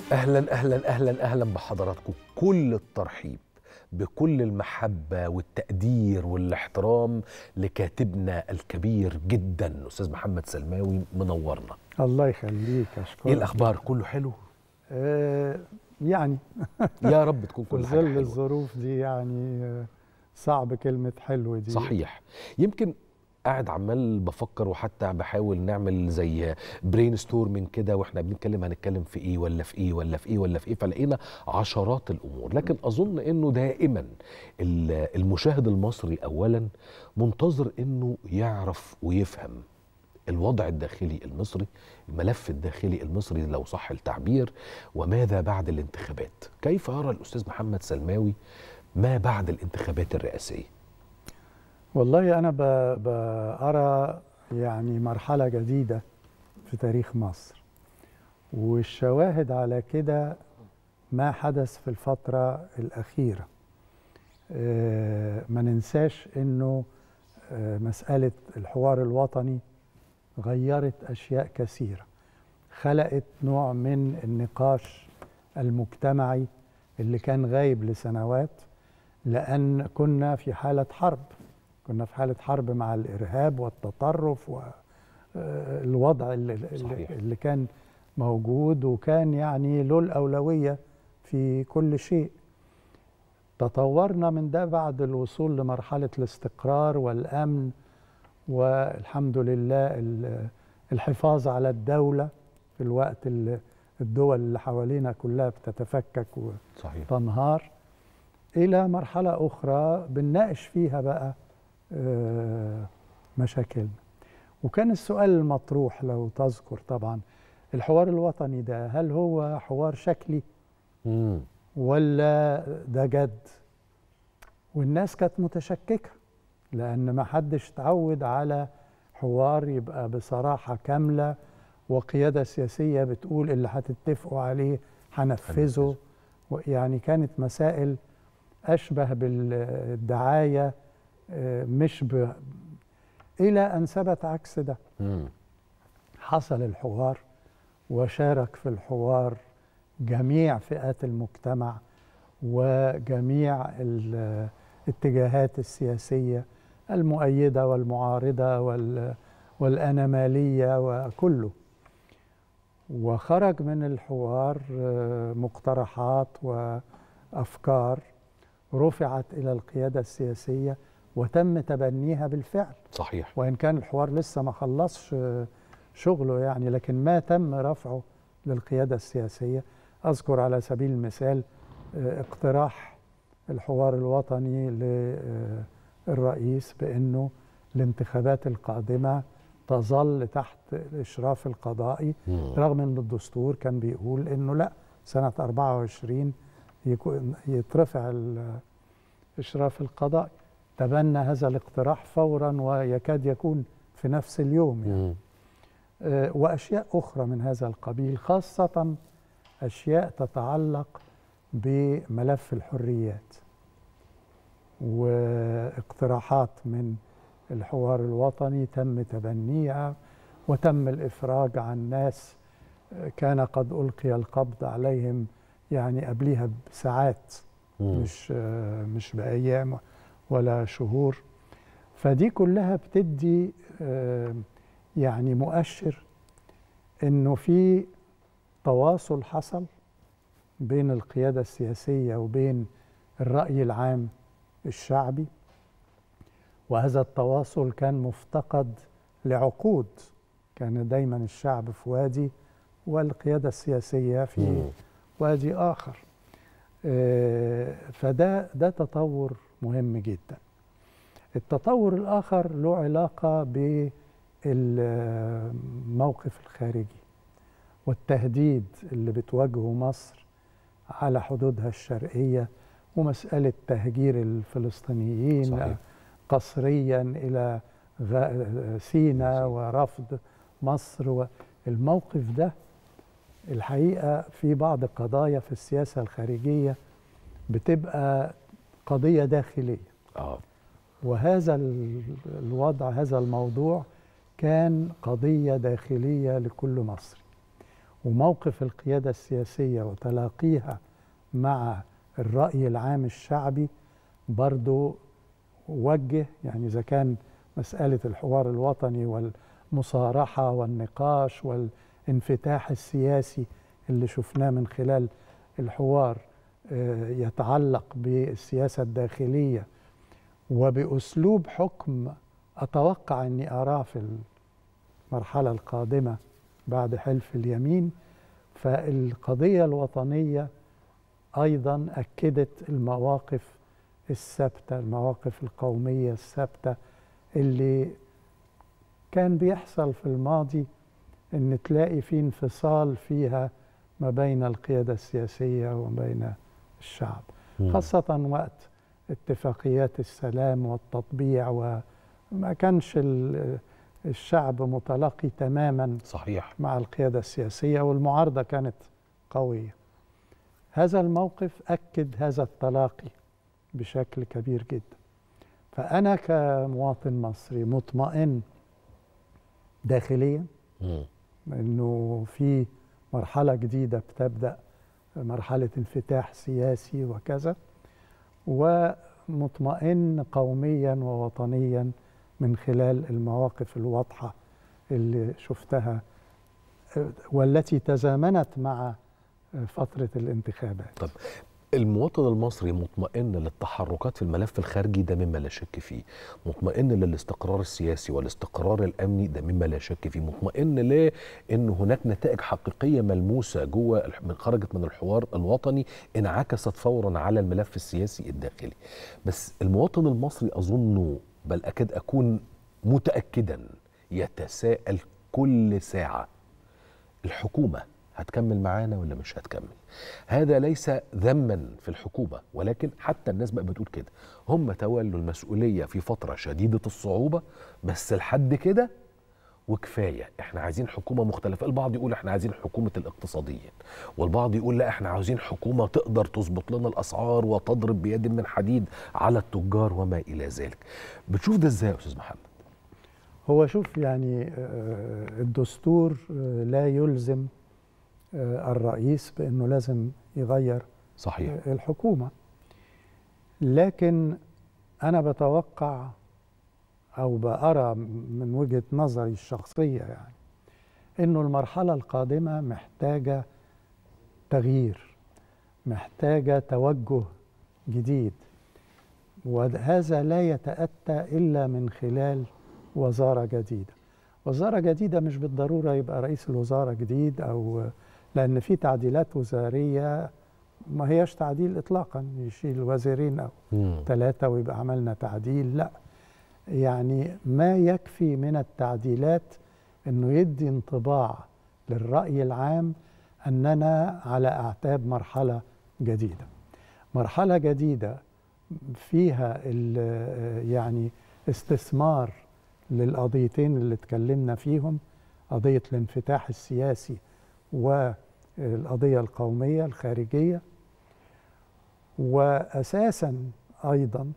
اهلا اهلا اهلا اهلا بحضراتكم كل الترحيب بكل المحبه والتقدير والاحترام لكاتبنا الكبير جدا الاستاذ محمد سلماوي منورنا الله يخليك اشكرك ايه الاخبار كله حلو آه يعني يا رب تكون في كل حاجه ظل حلوه الظروف دي يعني آه، صعب كلمة حلو دي صحيح يمكن قاعد عمال بفكر وحتى بحاول نعمل زي برين ستورمنج كده واحنا بنتكلم هنتكلم في ايه ولا في ايه ولا في ايه ولا في ايه فلقينا عشرات الامور لكن اظن انه دائما ال- المشاهد المصري اولا منتظر انه يعرف ويفهم الوضع الداخلي المصري الملف الداخلي المصري لو صح التعبير وماذا بعد الانتخابات كيف يرى الاستاذ محمد سلماوي ما بعد الانتخابات الرئاسيه والله أنا ب- بأرى يعني مرحلة جديدة في تاريخ مصر والشواهد على كده ما حدث في الفترة الأخيرة آه، ما ننساش إنه آه، مسألة الحوار الوطني غيرت أشياء كثيرة خلقت نوع من النقاش المجتمعي اللي كان غايب لسنوات لأن كنا في حالة حرب كنا في حالة حرب مع الإرهاب والتطرف والوضع اللي, صحيح. اللي كان موجود وكان يعني له الأولوية في كل شيء تطورنا من ده بعد الوصول لمرحلة الاستقرار والأمن والحمد لله ال- الحفاظ على الدولة في الوقت اللي الدول اللي حوالينا كلها بتتفكك و صحيح تنهار إلى مرحلة أخرى بنناقش فيها بقى آه، مشاكلنا وكان السؤال المطروح لو تذكر طبعا الحوار الوطني ده هل هو حوار شكلي مم. ولا ده جد والناس كانت متشككة لأن ما حدش اتعود على حوار يبقى بصراحة كاملة وقيادة سياسية بتقول اللي هتتفقوا عليه هنفذه يعني كانت مسائل أشبه بالدعاية آه، مش ب... إلى أن ثبت عكس ده مم. حصل الحوار وشارك في الحوار جميع فئات المجتمع وجميع الاتجاهات السياسية المؤيدة والمعارضة وال- والأنمالية وكله وخرج من الحوار آه، مقترحات وأفكار رفعت إلى القيادة السياسية وتم تبنيها بالفعل صحيح وإن كان الحوار لسه ما خلصش آه، شغله يعني لكن ما تم رفعه للقيادة السياسية أذكر على سبيل المثال آه، اقتراح الحوار الوطني للرئيس بأنه الانتخابات القادمة تظل تحت الإشراف القضائي مم. رغم أن الدستور كان بيقول أنه لا سنة 24 يكون يترفع الإشراف القضائي تبنى هذا الاقتراح فورا ويكاد يكون في نفس اليوم يعني. مم. آه، واشياء اخرى من هذا القبيل خاصه اشياء تتعلق بملف الحريات واقتراحات من الحوار الوطني تم تبنيها وتم الافراج عن ناس آه، كان قد القي القبض عليهم يعني قبلها بساعات مم. مش آه، مش بايام ولا شهور فدي كلها بتدي آه، يعني مؤشر انه في تواصل حصل بين القياده السياسيه وبين الراي العام الشعبي وهذا التواصل كان مفتقد لعقود كان دايما الشعب في وادي والقياده السياسيه في مم. وادي اخر آه، فده ده تطور مهم جدا التطور الاخر له علاقه بالموقف الخارجي والتهديد اللي بتواجهه مصر على حدودها الشرقيه ومساله تهجير الفلسطينيين صحيح. قسريا الى غ- سيناء ورفض مصر والموقف ده الحقيقه في بعض قضايا في السياسه الخارجيه بتبقى قضيه داخليه اه وهذا ال- الوضع هذا الموضوع كان قضيه داخليه لكل مصري وموقف القيادة السياسية وتلاقيها مع الرأي العام الشعبي برضو وجه يعني إذا كان مسألة الحوار الوطني والمصارحة والنقاش والانفتاح السياسي اللي شفناه من خلال الحوار آه، يتعلق بالسياسة الداخلية وبأسلوب حكم أتوقع أني أراه في المرحلة القادمة بعد حلف اليمين فالقضية الوطنية أيضا أكدت المواقف الثابتة المواقف القومية الثابتة اللي كان بيحصل في الماضي ان تلاقي في انفصال فيها ما بين القيادة السياسية وما بين الشعب مم. خاصة وقت اتفاقيات السلام والتطبيع وما كانش ال- الشعب متلاقي تماما صحيح مع القيادة السياسية والمعارضة كانت قوية هذا الموقف أكد هذا التلاقي بشكل كبير جدا فأنا كمواطن مصري مطمئن داخليا مم. انه في مرحله جديده بتبدا مرحله انفتاح سياسي وكذا ومطمئن قوميا ووطنيا من خلال المواقف الواضحه اللي شفتها والتي تزامنت مع فتره الانتخابات طب المواطن المصري مطمئن للتحركات في الملف الخارجي ده مما لا شك فيه مطمئن للاستقرار السياسي والاستقرار الامني ده مما لا شك فيه مطمئن لان هناك نتائج حقيقيه ملموسه جوه الح- من خرجت من الحوار الوطني انعكست فورا على الملف السياسي الداخلي بس المواطن المصري اظن بل اكاد اكون متاكدا يتساءل كل ساعه الحكومه هتكمل معانا ولا مش هتكمل هذا ليس ذما في الحكومه ولكن حتى الناس بقى بتقول كده هم تولوا المسؤوليه في فتره شديده الصعوبه بس لحد كده وكفايه احنا عايزين حكومه مختلفه البعض يقول احنا عايزين حكومه الاقتصاديين والبعض يقول لا احنا عاوزين حكومه تقدر تظبط لنا الاسعار وتضرب بيد من حديد على التجار وما الى ذلك بتشوف ده ازاي يا استاذ محمد هو شوف يعني آه، الدستور آه، لا يلزم آه، الرئيس بانه لازم يغير صحيح الحكومة لكن أنا بتوقع أو بأرى من وجهة نظري الشخصية يعني إنه المرحلة القادمة محتاجة تغيير محتاجة توجه جديد وهذا لا يتأتى إلا من خلال وزارة جديدة وزارة جديدة مش بالضرورة يبقى رئيس الوزارة جديد أو لأن في تعديلات وزارية ما هياش تعديل اطلاقا يشيل وزيرين او مم. ثلاثه ويبقى عملنا تعديل لا يعني ما يكفي من التعديلات انه يدي انطباع للراي العام اننا على اعتاب مرحله جديده مرحله جديده فيها ال- يعني استثمار للقضيتين اللي اتكلمنا فيهم قضيه الانفتاح السياسي والقضيه القوميه الخارجيه واساسا ايضا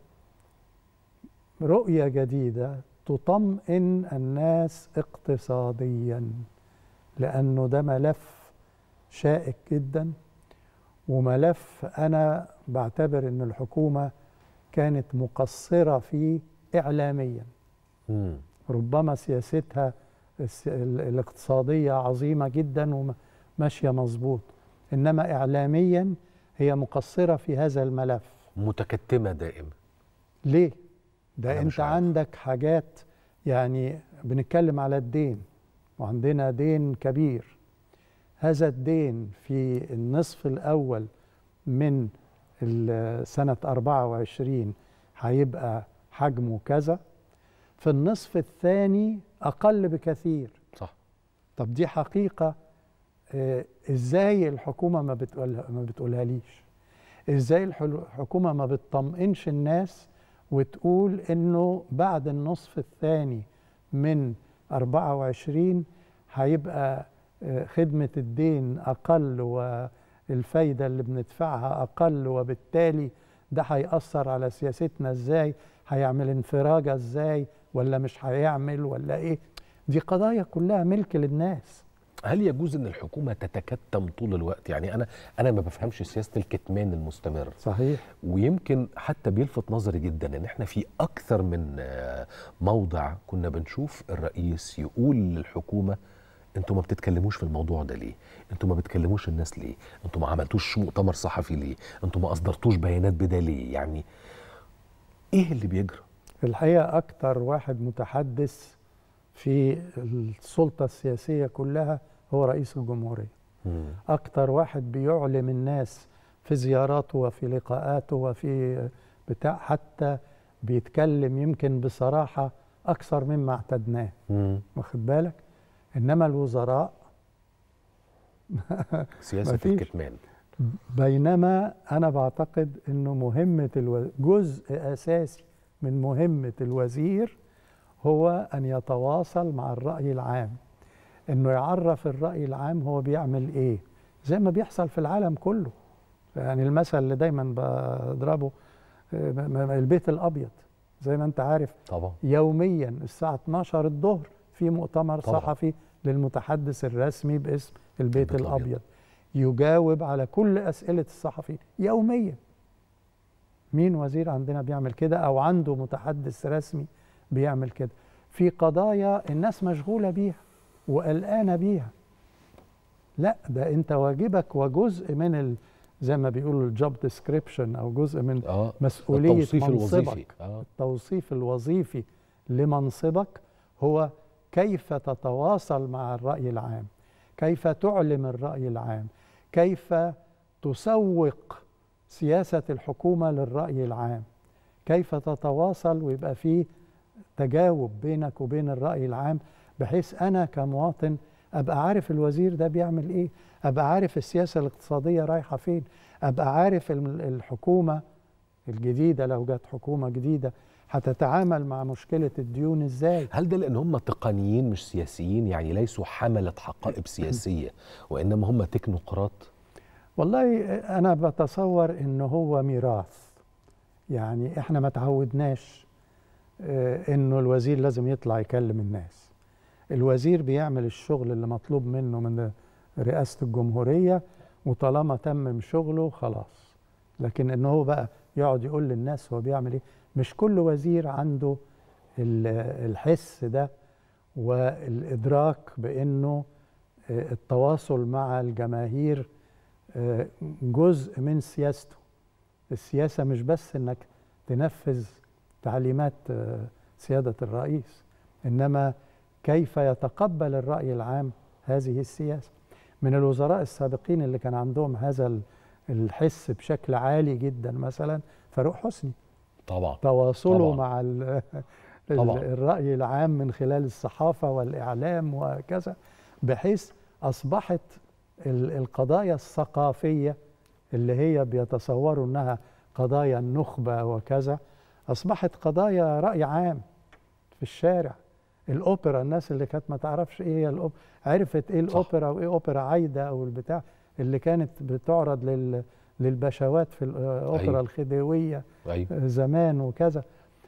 رؤيه جديده تطمئن الناس اقتصاديا لانه ده ملف شائك جدا وملف انا بعتبر ان الحكومه كانت مقصره فيه اعلاميا مم. ربما سياستها الس- ال- الاقتصاديه عظيمه جدا وماشيه مظبوط انما اعلاميا هي مقصره في هذا الملف متكتمه دائما ليه ده أنا مش انت عارف. عندك حاجات يعني بنتكلم على الدين وعندنا دين كبير هذا الدين في النصف الاول من ال- سنه 24 هيبقى حجمه كذا في النصف الثاني اقل بكثير صح طب دي حقيقة آه، ازاي الحكومة ما بتقولها ما بتقولها ليش ازاي الحل- الحكومة ما بتطمئنش الناس وتقول انه بعد النصف الثاني من 24 هيبقى آه، خدمة الدين اقل والفايدة اللي بندفعها اقل وبالتالي ده هيأثر على سياستنا ازاي هيعمل انفراجة ازاي ولا مش هيعمل ولا ايه دي قضايا كلها ملك للناس هل يجوز ان الحكومه تتكتم طول الوقت يعني انا انا ما بفهمش سياسه الكتمان المستمر صحيح ويمكن حتى بيلفت نظري جدا ان احنا في اكثر من آه، موضع كنا بنشوف الرئيس يقول للحكومه انتوا ما بتتكلموش في الموضوع ده ليه؟ انتوا ما بتكلموش الناس ليه؟ انتوا ما عملتوش مؤتمر صحفي ليه؟ انتوا ما اصدرتوش بيانات بده ليه؟ يعني ايه اللي بيجرى؟ الحقيقة أكتر واحد متحدث في السلطة السياسية كلها هو رئيس الجمهورية مم. أكتر واحد بيعلم الناس في زياراته وفي لقاءاته وفي بتاع حتى بيتكلم يمكن بصراحة أكثر مما اعتدناه مم. واخد بالك إنما الوزراء سياسه مفيش. الكتمان بينما أنا بعتقد أنه مهمة الو... جزء أساسي من مهمة الوزير هو أن يتواصل مع الرأي العام أنه يعرف الرأي العام هو بيعمل إيه زي ما بيحصل في العالم كله يعني المثل اللي دايما بضربه آه، م- م- البيت الأبيض زي ما أنت عارف طبعا يوميا الساعة 12 الظهر في مؤتمر طبعا. صحفي للمتحدث الرسمي باسم البيت, البيت الأبيض. الأبيض يجاوب على كل أسئلة الصحفي يوميا مين وزير عندنا بيعمل كده أو عنده متحدث رسمي بيعمل كده في قضايا الناس مشغولة بيها وقلقانة بيها لا ده انت واجبك وجزء من ال زي ما بيقولوا الجوب ديسكريبشن او جزء من اه مسؤولية التوصيف الوظيفي منصبك اه التوصيف الوظيفي لمنصبك هو كيف تتواصل مع الرأي العام كيف تعلم الرأي العام كيف تسوق سياسة الحكومة للرأي العام كيف تتواصل ويبقى فيه تجاوب بينك وبين الرأي العام بحيث أنا كمواطن أبقى عارف الوزير ده بيعمل إيه أبقى عارف السياسة الاقتصادية رايحة فين أبقى عارف الم- الحكومة الجديدة لو جت حكومة جديدة هتتعامل مع مشكلة الديون إزاي هل ده لان هم تقنيين مش سياسيين يعني ليسوا حمله حقائب سياسيه وانما هم تكنوقراط والله أنا بتصور إن هو ميراث يعني إحنا ما تعودناش آه، إنه الوزير لازم يطلع يكلم الناس الوزير بيعمل الشغل اللي مطلوب منه من رئاسة الجمهورية وطالما تمم شغله خلاص لكن إن هو بقى يقعد يقول للناس هو بيعمل إيه مش كل وزير عنده ال- الحس ده والإدراك بإنه آه، التواصل مع الجماهير آه، جزء من سياسته السياسة مش بس انك تنفذ تعليمات آه، سيادة الرئيس انما كيف يتقبل الرأي العام هذه السياسة من الوزراء السابقين اللي كان عندهم هذا ال- الحس بشكل عالي جدا مثلا فاروق حسني طبعا تواصله طبعاً. مع ال ال طبعاً. الرأي العام من خلال الصحافة والإعلام وكذا بحيث أصبحت ال- القضايا الثقافية اللي هي بيتصوروا أنها قضايا النخبة وكذا أصبحت قضايا رأي عام في الشارع الأوبرا الناس اللي كانت ما تعرفش إيه هي الأوبرا عرفت إيه الأوبرا وإيه أوبرا عايدة أو البتاع اللي كانت بتعرض لل للبشوات في الأوبرا أيوة. الخديوية ايوه زمان وكذا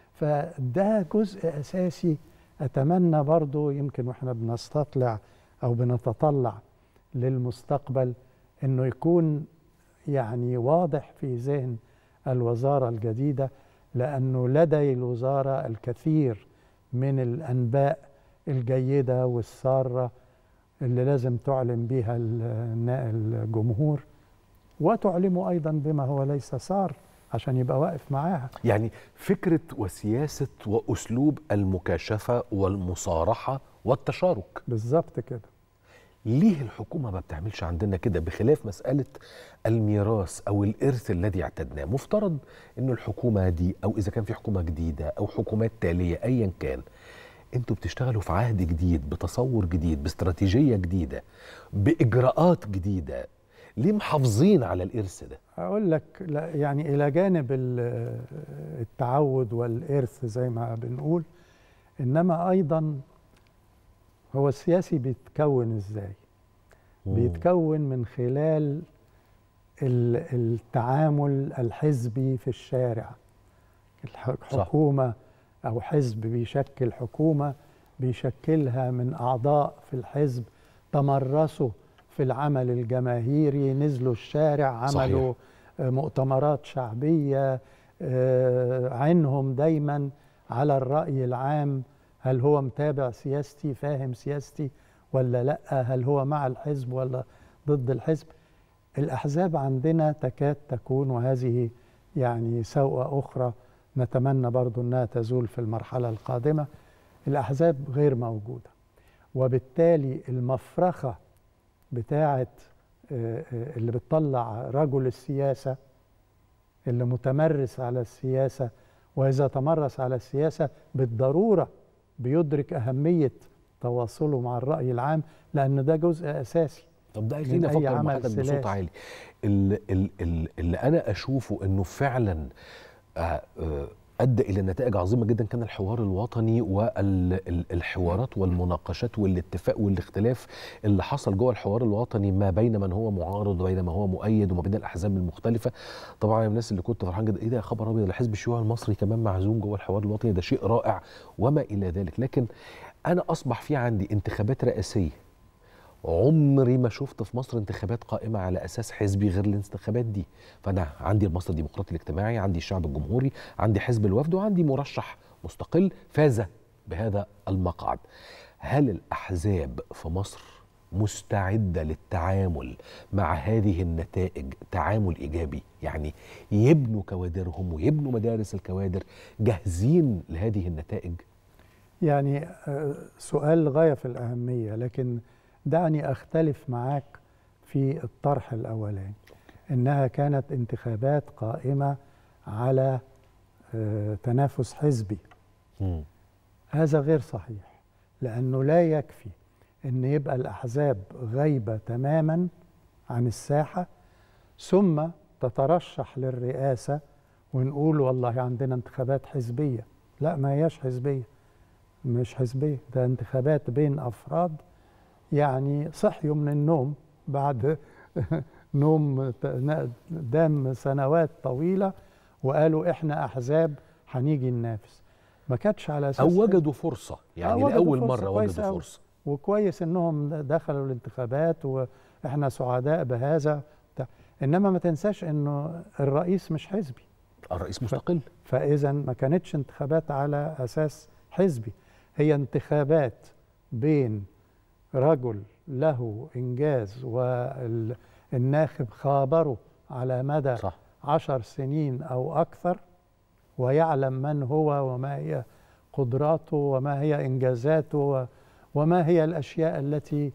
فده جزء أساسي أتمنى برضو يمكن وإحنا بنستطلع أو بنتطلع للمستقبل أنه يكون يعني واضح في ذهن الوزارة الجديدة لأنه لدي الوزارة الكثير من الأنباء الجيدة والسارة اللي لازم تعلم بها ال- الجمهور وتعلمه أيضا بما هو ليس سار عشان يبقى واقف معاها يعني فكره وسياسه واسلوب المكاشفه والمصارحه والتشارك بالظبط كده ليه الحكومه ما بتعملش عندنا كده بخلاف مساله الميراث او الارث الذي اعتدناه مفترض انه الحكومه دي او اذا كان في حكومه جديده او حكومات تاليه ايا كان انتوا بتشتغلوا في عهد جديد بتصور جديد باستراتيجيه جديده باجراءات جديده ليه محافظين على الارث ده أقول لك لا يعني إلى جانب ال- التعود والإرث زي ما بنقول إنما أيضا هو السياسي بيتكون إزاي؟ بيتكون من خلال ال- التعامل الحزبي في الشارع الح- حكومة أو حزب بيشكل حكومة بيشكلها من أعضاء في الحزب تمرسوا في العمل الجماهيري نزلوا الشارع عملوا صحيح. مؤتمرات شعبية عينهم دايما على الرأي العام هل هو متابع سياستي فاهم سياستي ولا لا هل هو مع الحزب ولا ضد الحزب الأحزاب عندنا تكاد تكون وهذه يعني سوءة أخرى نتمنى برضو أنها تزول في المرحلة القادمة الأحزاب غير موجودة وبالتالي المفرخة بتاعة اللي بتطلع رجل السياسة اللي متمرس على السياسة وإذا تمرس على السياسة بالضرورة بيدرك أهمية تواصله مع الرأي العام لأن ده جزء أساسي طب ده خليني افكر مع حضرتك بصوت عالي اللي, اللي, اللي انا اشوفه انه فعلا ادى الى نتائج عظيمه جدا كان الحوار الوطني والحوارات والمناقشات والاتفاق والاختلاف اللي حصل جوه الحوار الوطني ما بين من هو معارض وبين ما هو مؤيد وما بين الاحزاب المختلفه طبعا الناس اللي كنت فرحان جدا ايه ده يا خبر ابيض الحزب الشيوعي المصري كمان معزوم جوه الحوار الوطني ده شيء رائع وما الى ذلك لكن انا اصبح في عندي انتخابات رئاسيه عمري ما شفت في مصر انتخابات قائمة على أساس حزبي غير الانتخابات دي فأنا عندي المصري الديمقراطي الاجتماعي عندي الشعب الجمهوري عندي حزب الوفد وعندي مرشح مستقل فاز بهذا المقعد هل الأحزاب في مصر مستعدة للتعامل مع هذه النتائج تعامل إيجابي يعني يبنوا كوادرهم ويبنوا مدارس الكوادر جاهزين لهذه النتائج يعني سؤال غاية في الأهمية لكن دعني أختلف معاك في الطرح الأولاني إنها كانت انتخابات قائمة على تنافس حزبي م. هذا غير صحيح لأنه لا يكفي أن يبقى الأحزاب غايبة تماما عن الساحة ثم تترشح للرئاسة ونقول والله عندنا انتخابات حزبية لا ما هياش حزبية مش حزبية ده انتخابات بين أفراد يعني صحيوا من النوم بعد نوم دام سنوات طويلة وقالوا احنا احزاب هنيجي ننافس ما كانتش على اساس او وجدوا فرصة يعني لاول مرة وجدوا فرصة وكويس انهم دخلوا الانتخابات واحنا سعداء بهذا انما ما تنساش انه الرئيس مش حزبي الرئيس مستقل فاذا ما كانتش انتخابات على اساس حزبي هي انتخابات بين رجل له إنجاز والناخب خابره على مدى صح. عشر سنين أو أكثر ويعلم من هو وما هي قدراته وما هي إنجازاته وما هي الأشياء التي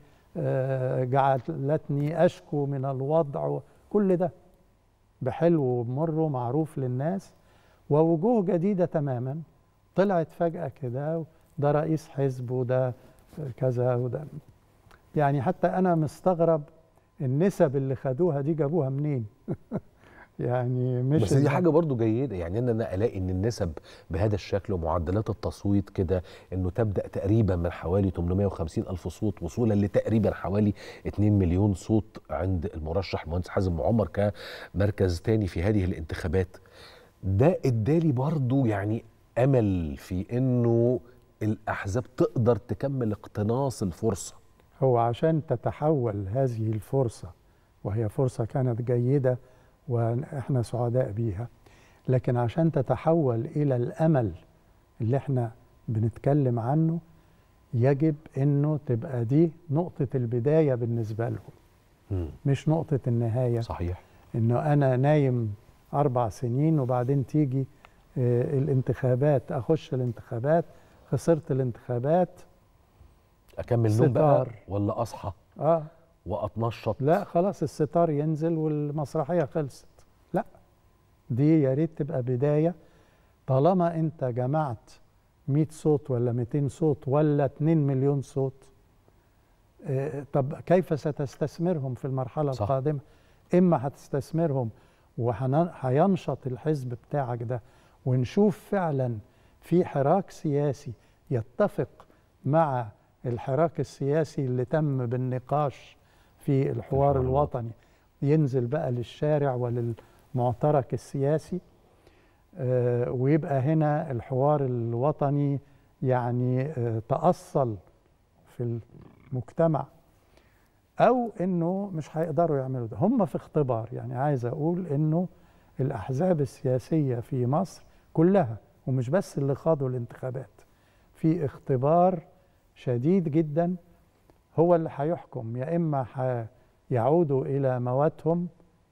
جعلتني أشكو من الوضع كل ده بحلو وبمر معروف للناس ووجوه جديدة تماما طلعت فجأة كده ده رئيس حزب وده كذا وده يعني حتى انا مستغرب النسب اللي خدوها دي جابوها منين يعني مش بس دي حاجه برضو جيده يعني ان انا الاقي ان النسب بهذا الشكل ومعدلات التصويت كده انه تبدا تقريبا من حوالي 850 الف صوت وصولا لتقريبا حوالي 2 مليون صوت عند المرشح المهندس حازم عمر كمركز تاني في هذه الانتخابات ده ادالي برضو يعني امل في انه الاحزاب تقدر تكمل اقتناص الفرصه هو عشان تتحول هذه الفرصه وهي فرصه كانت جيده واحنا سعداء بيها لكن عشان تتحول الى الامل اللي احنا بنتكلم عنه يجب انه تبقى دي نقطه البدايه بالنسبه لهم م. مش نقطه النهايه صحيح انه انا نايم اربع سنين وبعدين تيجي آه الانتخابات اخش الانتخابات خسرت الانتخابات اكمل نوم بقى ولا اصحى اه واتنشط لا خلاص الستار ينزل والمسرحيه خلصت لا دي يا ريت تبقى بدايه طالما انت جمعت 100 صوت ولا 200 صوت ولا 2 مليون صوت آه طب كيف ستستثمرهم في المرحله صح. القادمه اما هتستثمرهم وهينشط الحزب بتاعك ده ونشوف فعلا في حراك سياسي يتفق مع الحراك السياسي اللي تم بالنقاش في الحوار الوطني ينزل بقى للشارع وللمعترك السياسي آه ويبقى هنا الحوار الوطني يعني آه تأصل في المجتمع او انه مش هيقدروا يعملوا ده هم في اختبار يعني عايز اقول انه الاحزاب السياسيه في مصر كلها ومش بس اللي خاضوا الانتخابات في اختبار شديد جدا هو اللي هيحكم يا اما يعودوا الى مواتهم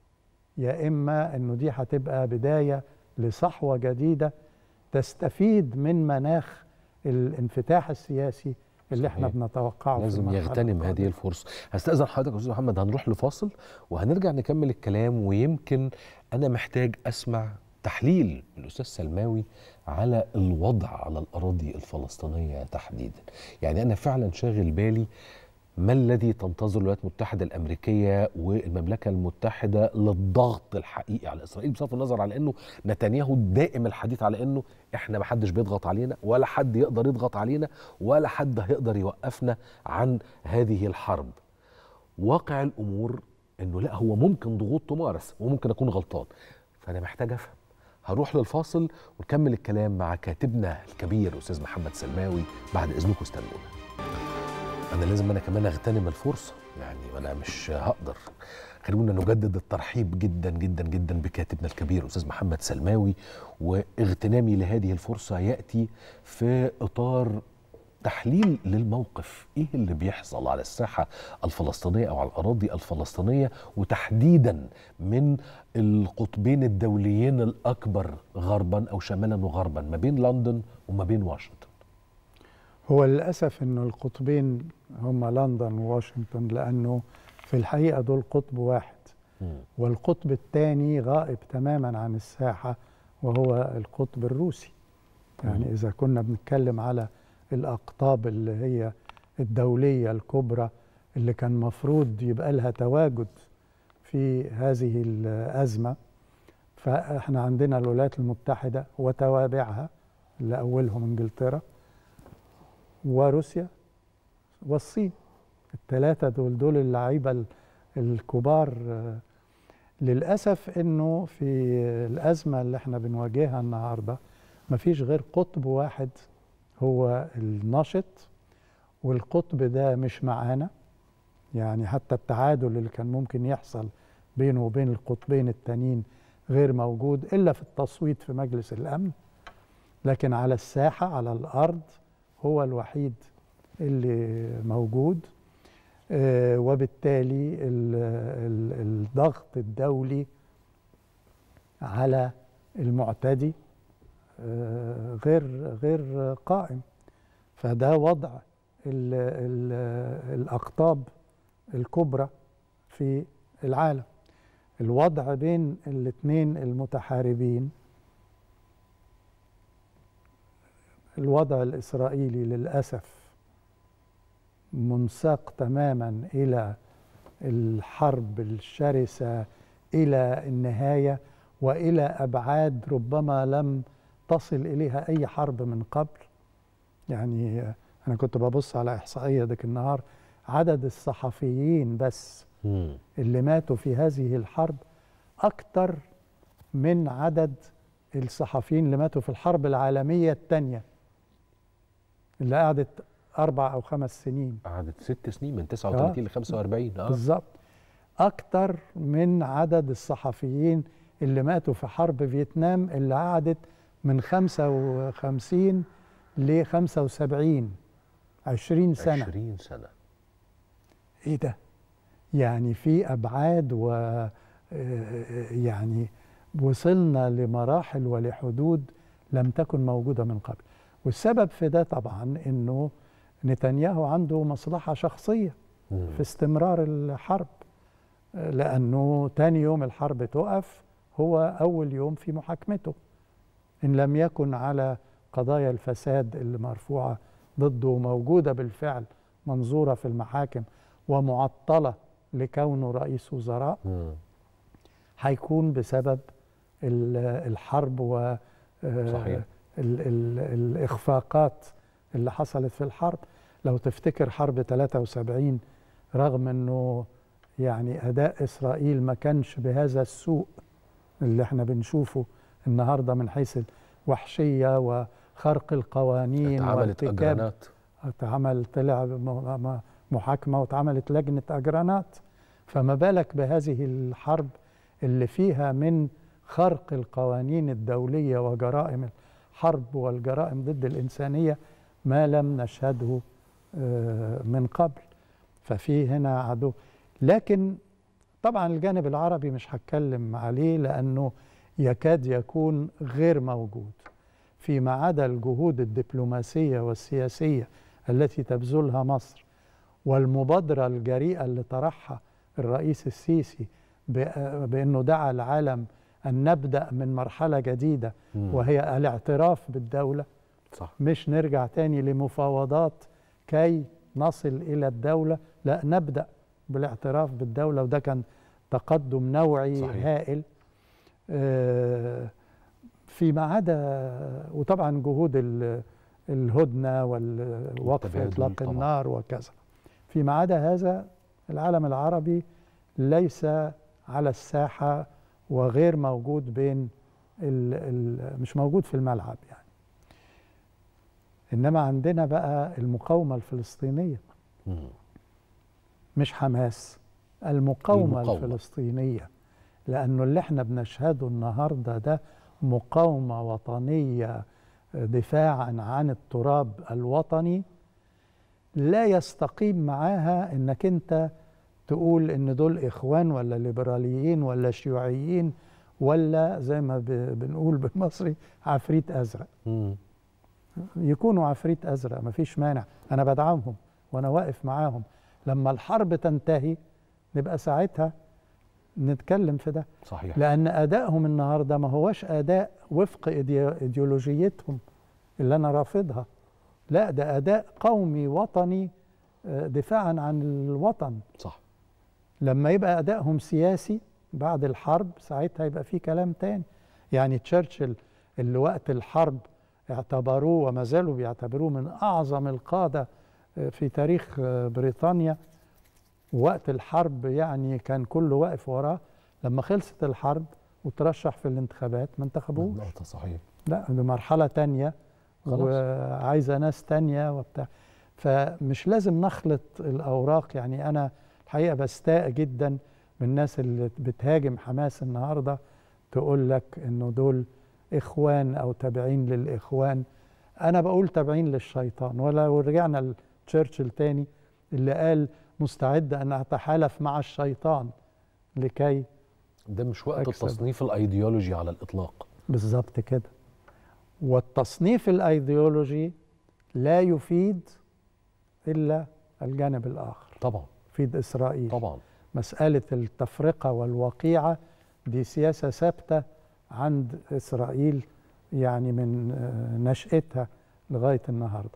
يا اما انه دي هتبقى بدايه لصحوه جديده تستفيد من مناخ الانفتاح السياسي اللي احنا صحيح. بنتوقعه في لازم المرحلة يغتنم القادمة. هذه الفرصة هستأذن حضرتك يا أستاذ محمد هنروح لفاصل وهنرجع نكمل الكلام ويمكن أنا محتاج أسمع تحليل من الأستاذ سلماوي على الوضع على الأراضي الفلسطينية تحديدا يعني أنا فعلا شاغل بالي ما الذي تنتظر الولايات المتحدة الأمريكية والمملكة المتحدة للضغط الحقيقي على إسرائيل بصرف النظر على أنه نتنياهو دائم الحديث على أنه إحنا ما حدش بيضغط علينا ولا حد يقدر يضغط علينا ولا حد هيقدر يوقفنا عن هذه الحرب واقع الأمور أنه لا هو ممكن ضغوط تمارس وممكن أكون غلطان فأنا محتاج أفهم هروح للفاصل ونكمل الكلام مع كاتبنا الكبير أستاذ محمد سلماوي بعد إذنكم استنونا انا لازم انا كمان اغتنم الفرصه يعني انا مش هقدر خلونا نجدد الترحيب جدا جدا جدا بكاتبنا الكبير استاذ محمد سلماوي واغتنامي لهذه الفرصه ياتي في اطار تحليل للموقف ايه اللي بيحصل على الساحه الفلسطينيه او على الاراضي الفلسطينيه وتحديدا من القطبين الدوليين الاكبر غربا او شمالا وغربا ما بين لندن وما بين واشنطن هو للأسف أنه القطبين هم لندن وواشنطن لأنه في الحقيقة دول قطب واحد والقطب الثاني غائب تماما عن الساحة وهو القطب الروسي يعني إذا كنا بنتكلم على الأقطاب اللي هي الدولية الكبرى اللي كان مفروض يبقى لها تواجد في هذه الأزمة فإحنا عندنا الولايات المتحدة وتوابعها اللي أولهم إنجلترا وروسيا والصين الثلاثة دول دول اللعيبة الكبار للأسف إنه في الأزمة اللي احنا بنواجهها النهاردة مفيش غير قطب واحد هو النشط والقطب ده مش معانا يعني حتى التعادل اللي كان ممكن يحصل بينه وبين القطبين التانيين غير موجود إلا في التصويت في مجلس الأمن لكن على الساحة على الأرض هو الوحيد اللي موجود آه وبالتالي ال ال الضغط الدولي على المعتدي آه غير غير قائم فده وضع ال ال الأقطاب الكبرى في العالم الوضع بين الاثنين المتحاربين الوضع الإسرائيلي للأسف منساق تماما إلى الحرب الشرسة إلى النهاية وإلى أبعاد ربما لم تصل إليها أي حرب من قبل يعني أنا كنت ببص على إحصائية ذاك النهار عدد الصحفيين بس اللي ماتوا في هذه الحرب أكثر من عدد الصحفيين اللي ماتوا في الحرب العالمية الثانية اللي قعدت أربع أو خمس سنين قعدت ست سنين من 39 ل 45 اه بالظبط أكتر من عدد الصحفيين اللي ماتوا في حرب فيتنام اللي قعدت من 55 ل 75 20 سنة 20 سنة إيه ده؟ يعني في أبعاد و يعني وصلنا لمراحل ولحدود لم تكن موجودة من قبل والسبب في ده طبعا انه نتنياهو عنده مصلحة شخصية في استمرار الحرب لأنه تاني يوم الحرب تقف هو أول يوم في محاكمته إن لم يكن على قضايا الفساد اللي مرفوعة ضده موجودة بالفعل منظورة في المحاكم ومعطلة لكونه رئيس وزراء هيكون بسبب الحرب و صحيح. ال ال الإخفاقات اللي حصلت في الحرب لو تفتكر حرب 73 رغم أنه يعني أداء إسرائيل ما كانش بهذا السوء اللي احنا بنشوفه النهاردة من حيث الوحشية وخرق القوانين اتعملت وارتكاب أجرانات اتعمل طلع محاكمة واتعملت لجنة أجرانات فما بالك بهذه الحرب اللي فيها من خرق القوانين الدولية وجرائم الحرب والجرائم ضد الإنسانية ما لم نشهده آه، من قبل ففي هنا عدو لكن طبعا الجانب العربي مش هتكلم عليه لأنه يكاد يكون غير موجود فيما عدا الجهود الدبلوماسية والسياسية التي تبذلها مصر والمبادرة الجريئة اللي طرحها الرئيس السيسي ب- بأنه دعا العالم أن نبدأ من مرحلة جديدة مم. وهي الاعتراف بالدولة صح مش نرجع تاني لمفاوضات كي نصل إلى الدولة لا نبدأ بالاعتراف بالدولة وده كان تقدم نوعي صحيح. هائل آه، فيما عدا وطبعا جهود ال- الهدنة والوقف والتبادل إطلاق طبعاً. النار وكذا فيما عدا هذا العالم العربي ليس على الساحة وغير موجود بين ال ال مش موجود في الملعب يعني إنما عندنا بقى المقاومة الفلسطينية مم. مش حماس المقاومة, المقاومة. الفلسطينية لأنه اللي احنا بنشهده النهاردة ده مقاومة وطنية دفاعا عن التراب الوطني لا يستقيم معاها انك انت تقول ان دول اخوان ولا ليبراليين ولا شيوعيين ولا زي ما ب- بنقول بالمصري عفريت ازرق مم. يكونوا عفريت ازرق مفيش مانع انا بدعمهم وانا واقف معاهم لما الحرب تنتهي نبقى ساعتها نتكلم في ده صحيح لان ادائهم النهارده ما هوش اداء وفق إيديو- ايديولوجيتهم اللي انا رافضها لا ده اداء قومي وطني آه، دفاعا عن الوطن صح لما يبقى ادائهم سياسي بعد الحرب ساعتها يبقى في كلام تاني يعني تشرشل اللي وقت الحرب اعتبروه وما زالوا بيعتبروه من اعظم القاده آه، في تاريخ آه، بريطانيا وقت الحرب يعني كان كله واقف وراه لما خلصت الحرب وترشح في الانتخابات ما انتخبوش نقطة صحيح لا دي مرحلة تانية خلاص. وعايزة ناس تانية وبتاع فمش لازم نخلط الأوراق يعني أنا الحقيقة بستاء جدا من الناس اللي بتهاجم حماس النهاردة تقول لك إنه دول إخوان أو تابعين للإخوان أنا بقول تابعين للشيطان ولو رجعنا لتشرشل تاني اللي قال مستعد أن أتحالف مع الشيطان لكي ده مش وقت أكسب. التصنيف الايديولوجي على الاطلاق بالظبط كده والتصنيف الايديولوجي لا يفيد الا الجانب الاخر طبعا يفيد اسرائيل طبعا مساله التفرقه والوقيعه دي سياسه ثابته عند اسرائيل يعني من آه، نشاتها لغايه النهارده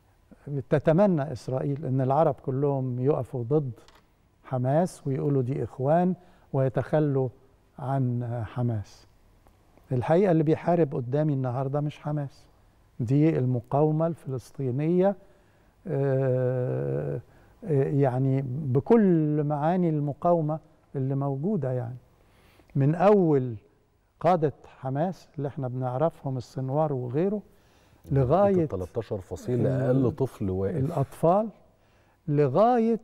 تتمنى اسرائيل ان العرب كلهم يقفوا ضد حماس ويقولوا دي اخوان ويتخلوا عن آه، حماس الحقيقه اللي بيحارب قدامي النهارده مش حماس دي المقاومه الفلسطينيه آه، آه، يعني بكل معاني المقاومه اللي موجوده يعني من اول قاده حماس اللي احنا بنعرفهم السنوار وغيره لغايه 13 فصيل ال- اقل طفل واقف الأطفال لغاية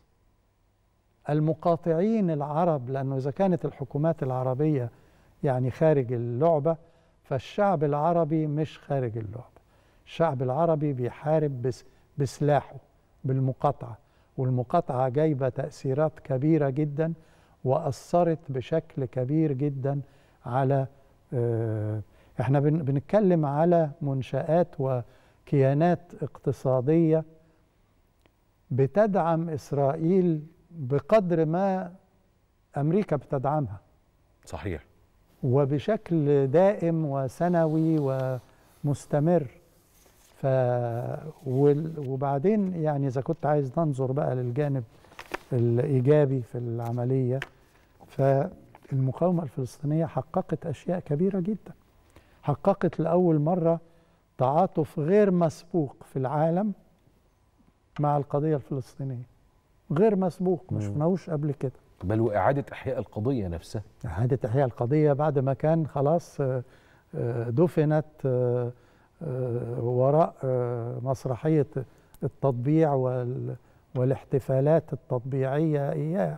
المقاطعين العرب لأنه إذا كانت الحكومات العربية يعني خارج اللعبة فالشعب العربي مش خارج اللعبة الشعب العربي بيحارب بس بسلاحه بالمقاطعة والمقاطعة جايبة تأثيرات كبيرة جدا وأثرت بشكل كبير جدا على آه، احنا بن- بنتكلم على منشآت وكيانات اقتصادية بتدعم إسرائيل بقدر ما أمريكا بتدعمها صحيح وبشكل دائم وسنوي ومستمر ف وال- وبعدين يعني اذا كنت عايز ننظر بقى للجانب الايجابي في العمليه فالمقاومه الفلسطينيه حققت اشياء كبيره جدا حققت لاول مره تعاطف غير مسبوق في العالم مع القضيه الفلسطينيه غير مسبوق ما مم. شفناهوش قبل كده بل واعاده احياء القضيه نفسها إعادة إحياء القضية بعد ما كان خلاص آه، آه، دفنت آه، آه، وراء آه، مسرحية التطبيع وال- والاحتفالات التطبيعية إياه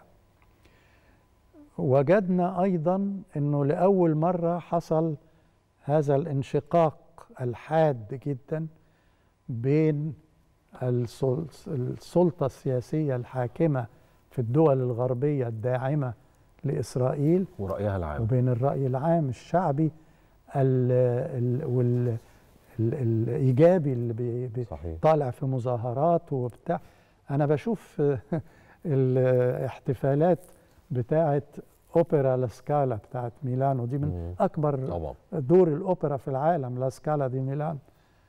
وجدنا أيضا أنه لأول مرة حصل هذا الانشقاق الحاد جدا بين السلطة السياسية الحاكمة في الدول الغربية الداعمة لإسرائيل ورأيها العام وبين الرأي العام الشعبي ال ال وال ال الإيجابي اللي بي بي صحيح. طالع في مظاهرات وبتاع أنا بشوف الاحتفالات بتاعة أوبرا لاسكالا بتاعة ميلانو دي من مم. أكبر طبعا دور الأوبرا في العالم لاسكالا دي ميلان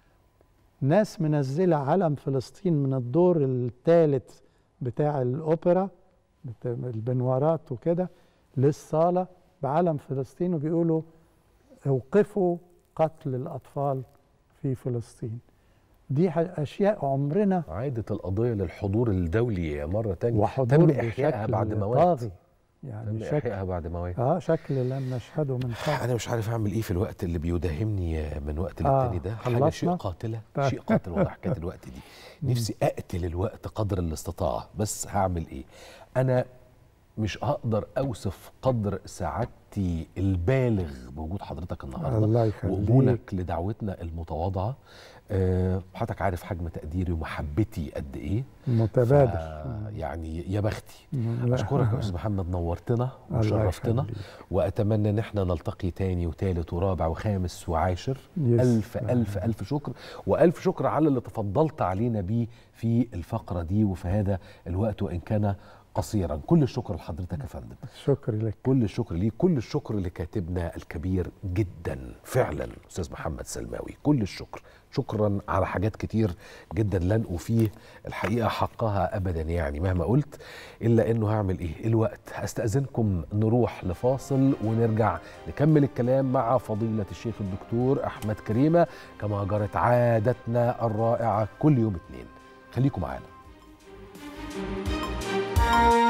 ناس منزلة علم فلسطين من الدور الثالث بتاع الأوبرا بتاع البنوارات وكده للصالة بعلم فلسطين وبيقولوا اوقفوا قتل الأطفال في فلسطين دي ح- أشياء عمرنا عادت القضية للحضور الدولي مرة تانية وحضور تم إحيائها بشكل بعد مواد طاغي تم يعني شكل إحيائها بعد مواد اه شكل لم نشهده من قبل انا مش عارف اعمل ايه في الوقت اللي بيداهمني من وقت آه، للتاني ده حاجه خلصنا؟ شيء قاتله طيب. شيء قاتل والله حكايه الوقت دي نفسي اقتل الوقت قدر الاستطاعه بس هعمل ايه انا مش هقدر اوصف قدر سعادتي البالغ بوجود حضرتك النهارده الله يخليك وقبولك لدعوتنا المتواضعه أه حضرتك عارف حجم تقديري ومحبتي قد ايه متبادل ف- يعني يا بختي لا. اشكرك يا استاذ محمد نورتنا الله وشرفتنا يخليك. واتمنى ان احنا نلتقي تاني وتالت ورابع وخامس وعاشر يس. الف الف الف شكر والف شكر على اللي تفضلت علينا بيه في الفقره دي وفي هذا الوقت وان كان قصيرا كل الشكر لحضرتك يا فندم شكر لك كل الشكر ليه كل الشكر لكاتبنا الكبير جدا فعلا استاذ محمد سلماوي كل الشكر شكرا على حاجات كتير جدا لن أفيه الحقيقة حقها أبدا يعني مهما قلت إلا أنه هعمل إيه الوقت هستأذنكم نروح لفاصل ونرجع نكمل الكلام مع فضيلة الشيخ الدكتور أحمد كريمة كما جرت عادتنا الرائعة كل يوم اثنين خليكم معانا